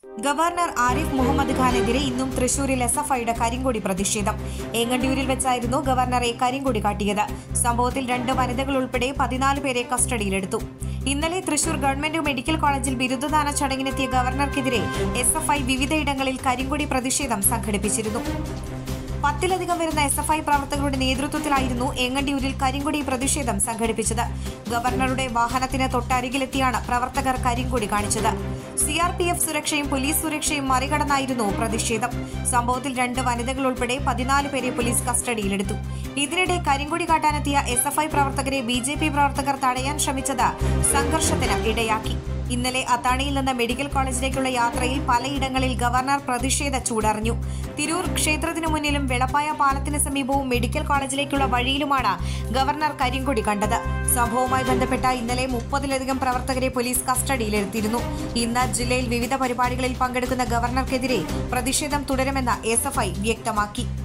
governor Arif Muhammad ഖാനെതിരെ ഇന്നും തൃശൂരിൽ S F ഐയുടെ കരിങ്കൊടി പ്രതിഷേധം ഏങ്ങണ്ടിയൂരിൽ വെച്ചായിരുന്നു ഗവർണറെ കരിങ്കൊടി കാട്ടിയത് സംഭവത്തിൽ രണ്ട് വനിതകൾ ഉൾപ്പെടെ പതിനാല് പേരെ കസ്റ്റഡിയിലെടുത്തു ഇന്നലെ തൃശൂർ ഗവൺമെന്റ് മെഡിക്കൽ കോളേജിൽ ബിരുദദാന ചടങ്ങിനെത്തിയ ഗവർണർക്കെതിരെ എസ് എഫ് ഐ വിവിധയിടങ്ങളിൽ കരിങ്കൊടി പ്രതിഷേധം സംഘടിപ്പിച്ചിരുന്നു പത്തിലധികം വരുന്ന എസ് എഫ് ഐ പ്രവർത്തകരുടെ നേതൃത്വത്തിലായിരുന്നു ഏങ്ങണ്ടിയൂരിൽ കരിങ്കൊടി പ്രതിഷേധം സംഘടിപ്പിച്ചത് ഗവർണറുടെ വാഹനത്തിന് തൊട്ടരികിലെത്തിയാണ് പ്രവർത്തകർ കരിങ്കൊടി കാണിച്ചത് സി ആർ പി എഫ് സുരക്ഷയും പോലീസ് സുരക്ഷയും മറികടന്നായിരുന്നു പ്രതിഷേധം സംഭവത്തിൽ രണ്ട് വനിതകൾ ഉൾപ്പെടെ പതിനാല് പേരെ പോലീസ് കസ്റ്റഡിയിലെടുത്തു ഇതിനിടെ കരിങ്കൊടി കാട്ടാനെത്തിയ എസ് എഫ് ഐ പ്രവർത്തകരെ ബി ജെ പി പ്രവർത്തകർ തടയാൻ ശ്രമിച്ചത് സംഘർഷത്തിന് ഇടയാക്കി ഇന്നലെ അത്താണിയിൽ നിന്ന് മെഡിക്കൽ കോളേജിലേക്കുള്ള യാത്രയിൽ പലയിടങ്ങളിൽ ഗവർണർ പ്രതിഷേധ ചൂടറിഞ്ഞു തിരൂർ ക്ഷേത്രത്തിനു മുന്നിലും വെളപ്പായ പാലത്തിന് സമീപവും മെഡിക്കൽ കോളേജിലേക്കുള്ള വഴിയിലുമാണ് ഗവർണർ കരിങ്കൊടി കണ്ടത് സംഭവവുമായി ബന്ധപ്പെട്ട ഇന്നലെ മുപ്പതിലധികം പ്രവർത്തകരെ പോലീസ് കസ്റ്റഡിയിലെടുത്തിരുന്നു ഇന്ന് ജില്ലയിൽ വിവിധ പരിപാടികളിൽ പങ്കെടുക്കുന്ന ഗവർണർക്കെതിരെ പ്രതിഷേധം തുടരുമെന്ന് എസ് വ്യക്തമാക്കി